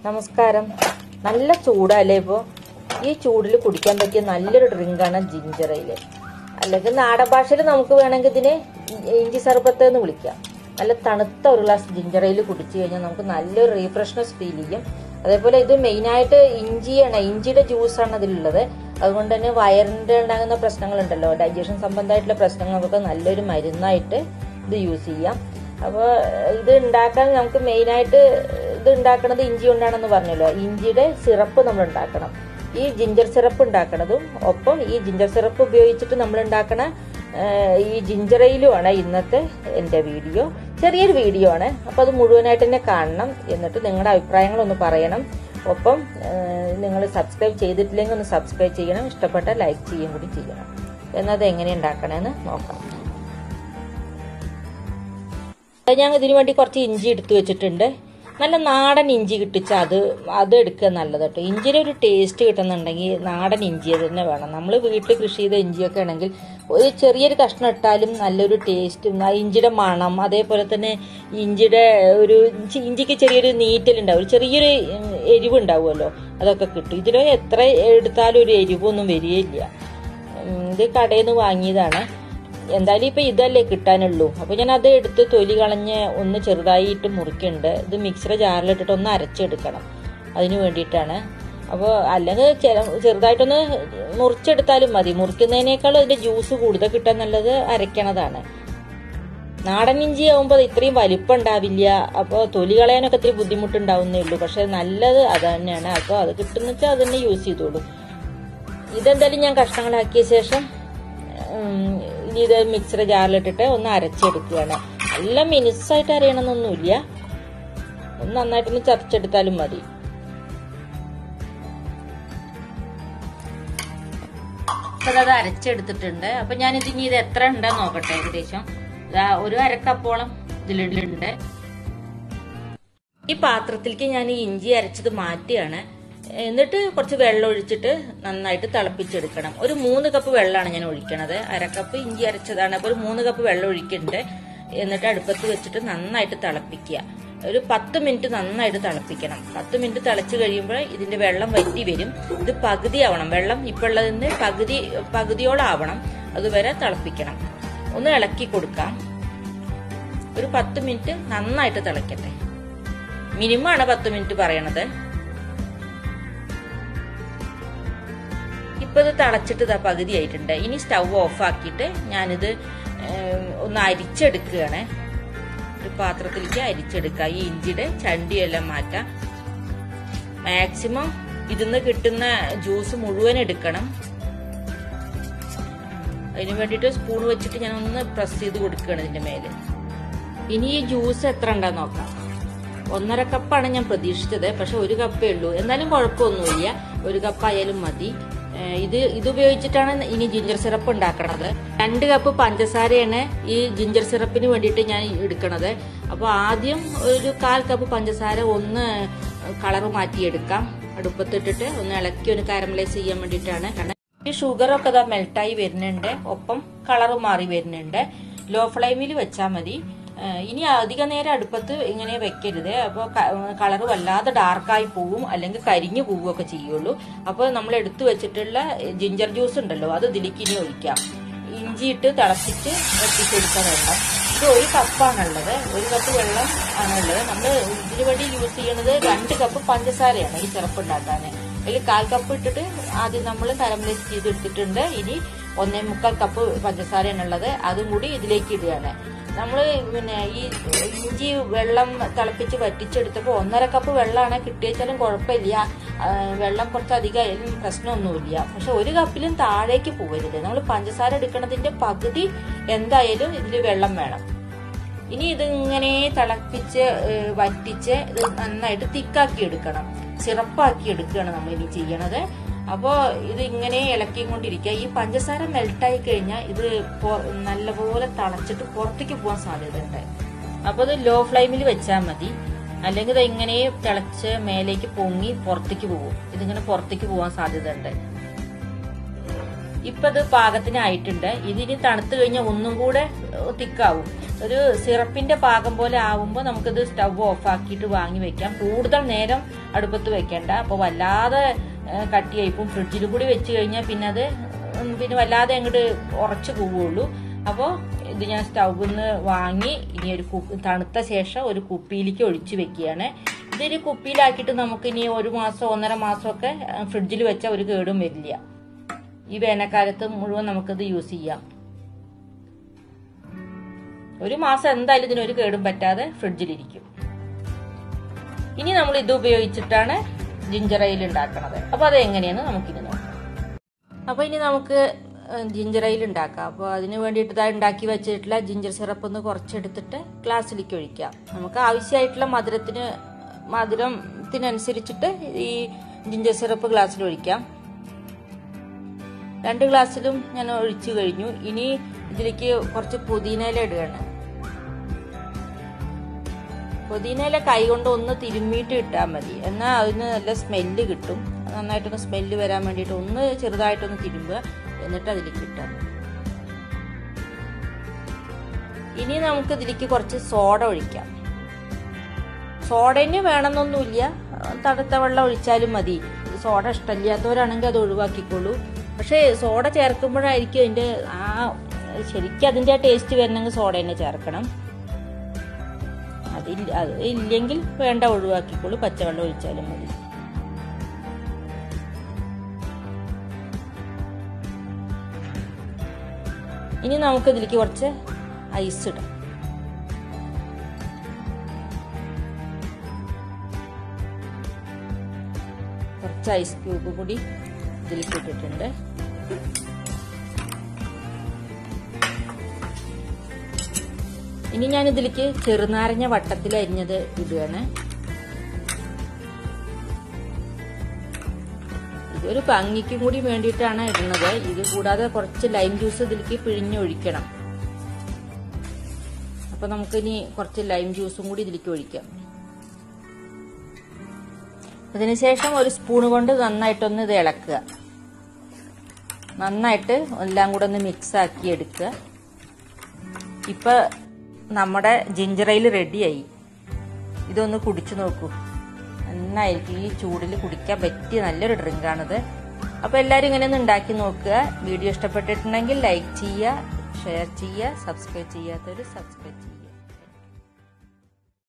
നമസ്കാരം നല്ല ചൂടല്ലേ ഇപ്പോൾ ഈ ചൂടിൽ കുടിക്കാൻ പറ്റിയ നല്ലൊരു ഡ്രിങ്കാണ് ജിഞ്ചർ ale അല്ലെങ്കിൽ നാടൻ ഭാഷയിൽ നമുക്ക് വേണമെങ്കിൽ ഇതിനെ ഇഞ്ചി സർബത്ത് എന്ന് വിളിക്കാം നല്ല തണുത്ത ഒരു ഗ്ലാസ് ജിഞ്ചർ ale കുടിച്ചു കഴിഞ്ഞാൽ നമുക്ക് നല്ലൊരു റീഫ്രഷ്നെസ് ഫീൽ ചെയ്യും അതേപോലെ ഇത് മെയിനായിട്ട് ഇഞ്ചിയാണ് ഇഞ്ചിയുടെ ജ്യൂസാണ് അതിലുള്ളത് അതുകൊണ്ട് തന്നെ വയറിൻ്റെ ഉണ്ടാകുന്ന പ്രശ്നങ്ങളുണ്ടല്ലോ ഡൈജഷൻ സംബന്ധമായിട്ടുള്ള പ്രശ്നങ്ങൾക്കൊക്കെ നല്ലൊരു മരുന്നായിട്ട് ഇത് യൂസ് ചെയ്യാം അപ്പോൾ ഇത് ഉണ്ടാക്കാൻ നമുക്ക് മെയിനായിട്ട് ഇത് ഉണ്ടാക്കണത് ഇഞ്ചി കൊണ്ടാണെന്ന് പറഞ്ഞല്ലോ ഇഞ്ചിയുടെ സിറപ്പ് നമ്മൾ ഉണ്ടാക്കണം ഈ ജിഞ്ചർ സിറപ്പ് ഉണ്ടാക്കണതും ഒപ്പം ഈ ജിഞ്ചർ സിറപ്പ് ഉപയോഗിച്ചിട്ട് നമ്മൾ ഉണ്ടാക്കണ ആ, ഈ ജിഞ്ചറയിലുമാണ് ഇന്നത്തെ എൻ്റെ വീഡിയോ ചെറിയൊരു വീഡിയോ ആണ് അപ്പോൾ അത് മുഴുവനായിട്ട് തന്നെ കാണണം എന്നിട്ട് നിങ്ങളുടെ അഭിപ്രായങ്ങളൊന്ന് പറയണം ഒപ്പം നിങ്ങൾ സബ്സ്ക്രൈബ് ചെയ്തിട്ടില്ലെങ്കിൽ ഒന്ന് സബ്സ്ക്രൈബ് ചെയ്യണം ഇഷ്ടപ്പെട്ട ലൈക്ക് ചെയ്യുകയും കൂടി ചെയ്യണം എന്നത് എങ്ങനെ ഉണ്ടാക്കണമെന്ന് നോക്കാം അത് ഞാൻ ഇതിനു വേണ്ടി കുറച്ച് ഇഞ്ചി എടുത്തു വെച്ചിട്ടുണ്ട് നല്ല നാടൻ ഇഞ്ചി കിട്ടിച്ച അത് അത് എടുക്കുക നല്ലത് കേട്ടോ ഇഞ്ചിയുടെ ഒരു ടേസ്റ്റ് കിട്ടുന്നുണ്ടെങ്കിൽ നാടൻ ഇഞ്ചി തന്നെ വേണം നമ്മൾ വീട്ടിൽ കൃഷി ചെയ്ത ഇഞ്ചിയൊക്കെ ആണെങ്കിൽ ഒരു ചെറിയൊരു കഷ്ണം ഇട്ടാലും നല്ലൊരു ടേസ്റ്റും ആ ഇഞ്ചിയുടെ മണം അതേപോലെ തന്നെ ഇഞ്ചിയുടെ ഒരു ഇഞ്ചി- ഇഞ്ചിക്ക് ചെറിയൊരു നീറ്റലുണ്ടാവും ഒരു ചെറിയൊരു ഉം, എരിവ് ഉണ്ടാവുമല്ലോ അതൊക്കെ കിട്ടും ഇതിൽ എത്ര എടുത്താലും ഒരു എരിവൊന്നും വരികയില്ല ഉം, ഇത് കടയിൽ നിന്ന് വാങ്ങിയതാണ് എന്തായാലും ഇപ്പൊ ഇതല്ലേ കിട്ടാനുള്ളൂ അപ്പൊ ഞാൻ അത് എടുത്ത് തൊലി കളഞ്ഞ് ഒന്ന് ചെറുതായിട്ട് മുറിക്കുന്നുണ്ട് ഇത് മിക്സറെ ജാറിലിട്ടിട്ട് ഒന്ന് അരച്ചെടുക്കണം അതിന് വേണ്ടിയിട്ടാണ് അപ്പോൾ അല്ലെങ്കിൽ ചെറു- ചെറുതായിട്ടൊന്ന് മുറിച്ചെടുത്താലും മതി മുറിക്കുന്നതിനേക്കാളും അതിന്റെ ജ്യൂസ് കൂടുതൽ കിട്ടാൻ നല്ലത് അരയ്ക്കണതാണ് നാടൻ ഇഞ്ചി ആവുമ്പോൾ ഇത്രയും വലിപ്പം ഉണ്ടാവില്ല അപ്പോൾ തൊലി കളയാനൊക്കെ ഇത്തിരി ബുദ്ധിമുട്ടുണ്ടാവുന്നേ ഉള്ളൂ പക്ഷെ നല്ലത് അത് തന്നെയാണ് അപ്പോൾ അത് കിട്ടുന്ന വെച്ചാൽ അത് തന്നെ യൂസ് ചെയ്തോളൂ ഇതെന്തായാലും ഞാൻ കഷ്ണങ്ങളാക്കിയ ശേഷം ഉം, ഇനി ഇത് മിക്സർ ജാറിലിട്ടിട്ട് ഒന്ന് അരച്ചെടുക്കുകയാണ് നല്ല മിനുസായിട്ട് അരയണമെന്നൊന്നുമില്ല ഒന്ന് നന്നായിട്ടൊന്ന് ചതച്ചെടുത്താലും മതി ഇപ്പൊ അത് അരച്ചെടുത്തിട്ടുണ്ട് അപ്പൊ ഞാൻ ഇത് ഇനി ഇത് എത്ര ഉണ്ടെന്ന് നോക്കട്ടെ ഏകദേശം ദാ ഒരു അരക്കപ്പോളം ഇതിലുണ്ട് ഈ പാത്രത്തിലേക്ക് ഞാൻ ഈ ഇഞ്ചി അരച്ചത് മാറ്റിയാണ് എന്നിട്ട് കുറച്ച് വെള്ളം ഒഴിച്ചിട്ട് നന്നായിട്ട് തിളപ്പിച്ചെടുക്കണം ഒരു മൂന്ന് കപ്പ് വെള്ളമാണ് ഞാൻ ഒഴിക്കണത് അരക്കപ്പ് ഇഞ്ചി അരച്ചതാണ് അപ്പോൾ ഒരു മൂന്ന് കപ്പ് വെള്ളം ഒഴിക്കുന്നുണ്ട് എന്നിട്ട് അടുപ്പത്ത് വെച്ചിട്ട് നന്നായിട്ട് തിളപ്പിക്കുക ഒരു പത്ത് മിനിറ്റ് നന്നായിട്ട് തിളപ്പിക്കണം പത്ത് മിനിറ്റ് തിളച്ച് കഴിയുമ്പോൾ ഇതിന്റെ വെള്ളം വറ്റി വരും ഇത് പകുതി ആവണം വെള്ളം ഇപ്പോൾ ഉള്ളതിന്റെ പകുതി പകുതിയോളം ആവണം അതുവരെ തിളപ്പിക്കണം ഒന്ന് ഇളക്കി കൊടുക്കാം ഒരു പത്ത് മിനിറ്റ് നന്നായിട്ട് തിളക്കട്ടെ മിനിമം ആണ് പത്ത് മിനിറ്റ് പറയണത് ഇപ്പൊ ഇത് തിളച്ചിട്ട് ഇതാ പകുതി ആയിട്ടുണ്ട് ഇനി സ്റ്റൗ ഓഫ് ആക്കിയിട്ട് ഞാനിത് ഏം, ഒന്ന് അരിച്ചെടുക്കുകയാണ് ഒരു പാത്രത്തിലേക്ക് അരിച്ചെടുക്കുക ഈ ഇഞ്ചിയുടെ ചണ്ടിയെല്ലാം മാറ്റാം മാക്സിമം ഇതിന്ന് കിട്ടുന്ന ജ്യൂസ് മുഴുവൻ എടുക്കണം അതിന് വേണ്ടിയിട്ട് സ്പൂൺ വെച്ചിട്ട് ഞാൻ ഒന്ന് പ്രസ് ചെയ്ത് കൊടുക്കുകയാണ് ഇതിന്റെ മേലെ ഇനി ഈ ജ്യൂസ് എത്ര ഉണ്ടാന്ന് നോക്കാം ഒന്നര കപ്പാണ് ഞാൻ പ്രതീക്ഷിച്ചത് പക്ഷെ ഒരു കപ്പേ ഉള്ളൂ എന്നാലും കുഴപ്പമൊന്നുമില്ല ഒരു കപ്പ് ആയാലും മതി ഏഹ് ഇത് ഇത് ഉപയോഗിച്ചിട്ടാണ് ഇനി ജിഞ്ചർ സിറപ്പ് ഉണ്ടാക്കണത് രണ്ട് കപ്പ് പഞ്ചസാരയാണ് ഈ ജിഞ്ചർ സിറപ്പിന് വേണ്ടിയിട്ട് ഞാൻ എടുക്കണത് അപ്പോൾ ആദ്യം ഒരു കാൽ കപ്പ് പഞ്ചസാര ഒന്ന് കളർ മാറ്റിയെടുക്കാം അടുപ്പത്തിട്ടിട്ട് ഒന്ന് ഇളക്കി ഒന്ന് കാരമലൈസ് ചെയ്യാൻ വേണ്ടിയിട്ടാണ് കാരണം ഈ ഷുഗറൊക്കെ ഇതാ മെൽട്ടായി വരുന്നുണ്ട് ഒപ്പം കളറ് മാറി വരുന്നുണ്ട് ലോ ഫ്ലെയിമിൽ വെച്ചാൽ മതി ഏഹ് ഇനി അധിക നേരം അടുപ്പത്ത് ഇങ്ങനെ വെക്കരുത് അപ്പോൾ കളറ് വല്ലാതെ ഡാർക്കായി പോവും അല്ലെങ്കിൽ കരിഞ്ഞു പോവുകയൊക്കെ ചെയ്യുള്ളൂ അപ്പോൾ നമ്മൾ എടുത്തു വെച്ചിട്ടുള്ള ജിഞ്ചർ ജ്യൂസ് ഉണ്ടല്ലോ അത് ഇതിലേക്ക് ഇനി ഒഴിക്കാം ഇഞ്ചി ഇട്ട് തിളപ്പിച്ച് വെട്ടിച്ചെടുക്കാൻ വേണം ഇത് ഒരു കപ്പാണുള്ളത് ഒരു കപ്പ് വെള്ളം ആണുള്ളത് നമ്മൾ ഇതിനു വേണ്ടി യൂസ് ചെയ്യുന്നത് രണ്ട് കപ്പ് പഞ്ചസാരയാണ് ഈ ചെറുപ്പ് ഉണ്ടാക്കാൻ അതിൽ കാൽ കപ്പ് ഇട്ടിട്ട് ആദ്യം നമ്മൾ കരമലൈസ് ചെയ്ത് എടുത്തിട്ടുണ്ട് ഇനി ഒന്നേ മുക്കാൽ കപ്പ് പഞ്ചസാരയാണുള്ളത് അതും കൂടി ഇതിലേക്ക് ഇടുകയാണ് നമ്മൾ പിന്നെ ഈ ഇഞ്ചി വെള്ളം തിളപ്പിച്ച് വറ്റിച്ചെടുത്തപ്പോൾ ഒന്നര കപ്പ് വെള്ളമാണ് കിട്ടിയച്ചാലും കുഴപ്പമില്ല ആ, വെള്ളം കുറച്ച് അധികമായാലും പ്രശ്നമൊന്നുമില്ല പക്ഷെ ഒരു കപ്പിലും താഴേക്ക് പോകരുത് നമ്മൾ പഞ്ചസാര എടുക്കണതിന്റെ പകുതി എന്തായാലും ഇതിൽ വെള്ളം വേണം ഇനി ഇത് ഇങ്ങനെ തിളപ്പിച്ച് ഏഹ്, വറ്റിച്ച് ഇത് നന്നായിട്ട് തിക്കാക്കി എടുക്കണം സിറപ്പാക്കി എടുക്കുകയാണ് നമ്മൾ ഇനി ചെയ്യണത് അപ്പോൾ ഇത് ഇങ്ങനെ ഇളക്കിക്കൊണ്ടിരിക്കുക ഈ പഞ്ചസാര മെൽട്ടായി കഴിഞ്ഞാൽ ഇത് പൊ- നല്ലപോലെ തിളച്ചിട്ട് പുറത്തേക്ക് പോകാൻ സാധ്യതയുണ്ട് അപ്പോൾ ഇത് ലോ ഫ്ലെയിമിൽ വെച്ചാൽ മതി അല്ലെങ്കിൽ ഇത് ഇങ്ങനെ തിളച്ച് മേലേക്ക് പൊങ്ങി പുറത്തേക്ക് പോകും ഇതിങ്ങനെ പുറത്തേക്ക് പോകാൻ സാധ്യതയുണ്ട് ഇപ്പൊ ഇത് പാകത്തിനായിട്ടുണ്ട് ഇതിനി തണുത്ത് കഴിഞ്ഞാൽ ഒന്നും കൂടെ തിക്കാവും ഒരു സിറപ്പിന്റെ പാകം പോലെ ആവുമ്പോൾ നമുക്കിത് സ്റ്റവ് ഓഫ് ആക്കിയിട്ട് വാങ്ങി വെക്കാം കൂടുതൽ നേരം അടുപ്പത്ത് വെക്കേണ്ട അപ്പോൾ വല്ലാതെ ഏഹ്, കട്ടിയായിപ്പും ഫ്രിഡ്ജിൽ കൂടി വെച്ച് കഴിഞ്ഞാൽ പിന്നെ അത് ഉം, പിന്നെ വല്ലാതെ അങ്ങോട്ട് ഉറച്ചു പോവുള്ളൂ അപ്പോൾ ഇത് ഞാൻ സ്റ്റൗവിൽ നിന്ന് വാങ്ങി ഇനി ഒരു കു- തണുത്ത ശേഷം ഒരു കുപ്പിയിലേക്ക് ഒഴിച്ച് വെക്കുകയാണ് ഇതൊരു കുപ്പിയിലാക്കിയിട്ട് നമുക്ക് ഇനി ഒരു മാസം ഒന്നര മാസമൊക്കെ ഫ്രിഡ്ജിൽ വെച്ചാൽ ഒരു കേടും വരില്ല ഈ വേനൽക്കാലത്ത് മുഴുവൻ നമുക്കിത് യൂസ് ചെയ്യാം ഒരു മാസം എന്തായാലും ഇതിനൊരു കേടും പറ്റാതെ ഫ്രിഡ്ജിലിരിക്കും ഇനി നമ്മൾ ഇത് ഉപയോഗിച്ചിട്ടാണ് ജിഞ്ചർ എയിൽ ഉണ്ടാക്കണത് അപ്പൊ അത് എങ്ങനെയാന്ന് നമുക്കിനി നോക്കാം അപ്പൊ ഇനി നമുക്ക് ജിഞ്ചർ എയിൽ ഉണ്ടാക്കാം അപ്പോൾ അതിന് വേണ്ടിയിട്ട് ഇതാ ഉണ്ടാക്കി വെച്ചിട്ടുള്ള ജിഞ്ചർ സിറപ്പ് ഒന്ന് കുറച്ചെടുത്തിട്ട് ഗ്ലാസ്സിലേക്ക് ഒഴിക്കാം നമുക്ക് ആവശ്യമായിട്ടുള്ള മധുരത്തിന് മധുരത്തിനനുസരിച്ചിട്ട് ഈ ജിഞ്ചർ സിറപ്പ് ഗ്ലാസ്സിൽ ഒഴിക്കാം രണ്ട് ഗ്ലാസ്സിലും ഞാൻ ഒഴിച്ചു കഴിഞ്ഞു ഇനി ഇതിലേക്ക് കുറച്ച് പുതിനയില ഇടുകയാണ് പുതിനയില കൈ കൊണ്ട് ഒന്ന് തിരുമ്മിയിട്ട് ഇട്ടാൽ മതി എന്നാൽ അതിന് നല്ല സ്മെല്ല് കിട്ടും നന്നായിട്ടൊന്ന് സ്മെല്ല് വരാൻ വേണ്ടിയിട്ട് ഒന്ന് ചെറുതായിട്ടൊന്ന് തിരുമ്പുക എന്നിട്ട് അതിലേക്ക് ഇട്ടാൽ മതി ഇനി നമുക്ക് ഇതിലേക്ക് കുറച്ച് സോഡ ഒഴിക്കാം സോഡന് വേണമെന്നൊന്നുമില്ല തണുത്ത വെള്ളം ഒഴിച്ചാലും മതി സോഡ ഇഷ്ടമില്ലാത്തവരാണെങ്കിൽ അത് ഒഴിവാക്കിക്കോളൂ പക്ഷേ സോഡ ചേർക്കുമ്പോഴായിരിക്കും അതിന്റെ ആ ശരിക്കും അതിന്റെ ആ ടേസ്റ്റ് വരണമെങ്കിൽ സോഡ തന്നെ ചേർക്കണം അതില്ല അത് ഇല്ലെങ്കിൽ വേണ്ട ഒഴിവാക്കിക്കോളൂ പച്ചവെള്ളം ഒഴിച്ചാലും മതി ഇനി നമുക്ക് ഇതിലേക്ക് കുറച്ച് ഐസ് ഇടാം കുറച്ച് ഐസ് ക്യൂബ് കൂടി ഇതിലേക്ക് ഇട്ടിട്ടുണ്ട് ഇനി ഞാൻ ഇതിലേക്ക് ചെറുനാരങ്ങ വട്ടത്തിൽ അരിഞ്ഞത് ഇടുകയാണ് ഇതൊരു ഭംഗിക്കും കൂടി വേണ്ടിയിട്ടാണ് ഇടുന്നത് ഇത് കൂടാതെ കുറച്ച് ലൈം ജ്യൂസ് ഇതിലേക്ക് പിഴിഞ്ഞൊഴിക്കണം അപ്പൊ നമുക്കിനി കുറച്ച് ലൈം ജ്യൂസും കൂടി ഇതിലേക്ക് ഒഴിക്കാം അതിനുശേഷം ഒരു സ്പൂൺ കൊണ്ട് നന്നായിട്ടൊന്ന് ഇത് ഇളക്കുക നന്നായിട്ട് എല്ലാം കൂടെ ഒന്ന് മിക്സ് ആക്കി എടുക്കുക ഇപ്പൊ നമ്മുടെ ജിഞ്ചറയിൽ റെഡിയായി ഇതൊന്ന് കുടിച്ചു നോക്കൂ നന്നായിരിക്കും ഈ ചൂടിൽ കുടിക്കാൻ പറ്റിയ നല്ലൊരു ഡ്രിങ്കാണിത് അപ്പോൾ എല്ലാവരും ഇങ്ങനെ ഒന്ന് ഉണ്ടാക്കി നോക്കുക വീഡിയോ ഇഷ്ടപ്പെട്ടിട്ടുണ്ടെങ്കിൽ ലൈക്ക് ചെയ്യുക ഷെയർ ചെയ്യുക സബ്സ്ക്രൈബ് ചെയ്യാത്തവർ സബ്സ്ക്രൈബ് ചെയ്യുക